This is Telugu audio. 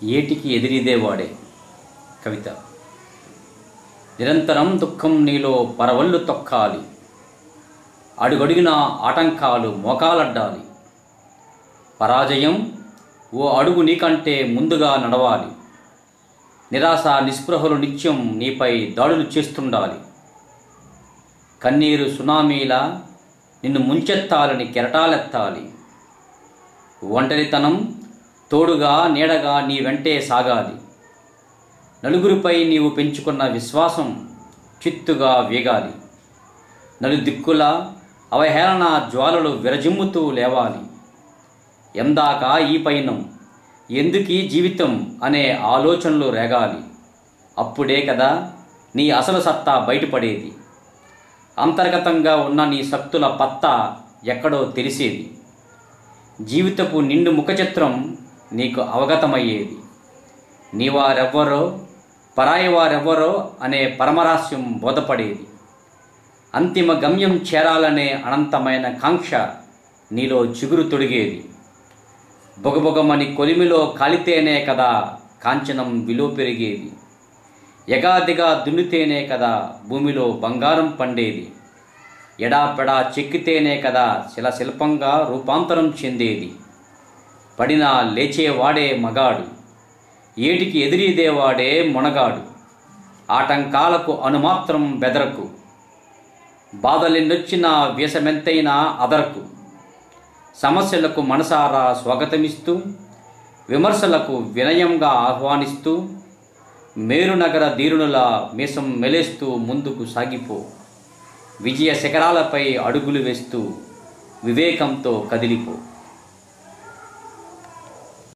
ఏటికి ఎదిరిదేవాడే కవిత నిరంతరం దుఃఖం నీలో పరవళ్ళు తొక్కాలి అడుగడుగిన ఆటంకాలు మోకాలడ్డాలి పరాజయం ఓ అడుగు నీకంటే ముందుగా నడవాలి నిరాశ నిస్పృహలు నిత్యం నీపై దాడులు చేస్తుండాలి కన్నీరు సునామీలా నిన్ను ముంచెత్తాలని కెరటాలెత్తాలి ఒంటరితనం తోడుగా నీడగా నీ వెంటే సాగాలి నలుగురిపై నీవు పెంచుకున్న విశ్వాసం చిత్తుగా వేగాలి నలుదిక్కుల అవహేళన జ్వాలలు విరజిమ్ముతూ లేవాలి ఎందాక ఈ పయనం ఎందుకీ జీవితం అనే ఆలోచనలు రేగాలి అప్పుడే కదా నీ అసలు సత్తా బయటపడేది అంతర్గతంగా ఉన్న నీ శక్తుల పత్తా ఎక్కడో తెలిసేది జీవితపు నిండు ముఖచిత్రం నీకు అవగతమయ్యేది నీ వారెవ్వరో పరాయి వారెవ్వరో అనే పరమరహస్యం బోధపడేది అంతిమ గమ్యం చేరాలనే అనంతమైన కాంక్ష నీలో చిగురు తొడిగేది బొగబొగమని కొలిమిలో కాలితేనే కదా కాంచనం విలువ పెరిగేది ఎగాదిగా దున్నితేనే కదా భూమిలో బంగారం పండేది ఎడాపెడా చెక్కితేనే కదా శిల శిల్పంగా రూపాంతరం చెందేది పడినా లేచేవాడే మగాడు ఏటికి ఎదిరిదేవాడే మొనగాడు ఆటంకాలకు అనుమాత్రం బెదరకు బాధలెన్నొచ్చినా వ్యసమెంతైనా అదరకు సమస్యలకు మనసారా స్వాగతమిస్తూ విమర్శలకు వినయంగా ఆహ్వానిస్తూ మేరునగర ధీరునులా మీసం మెలేస్తూ ముందుకు సాగిపో విజయ శిఖరాలపై అడుగులు వేస్తూ వివేకంతో కదిలిపో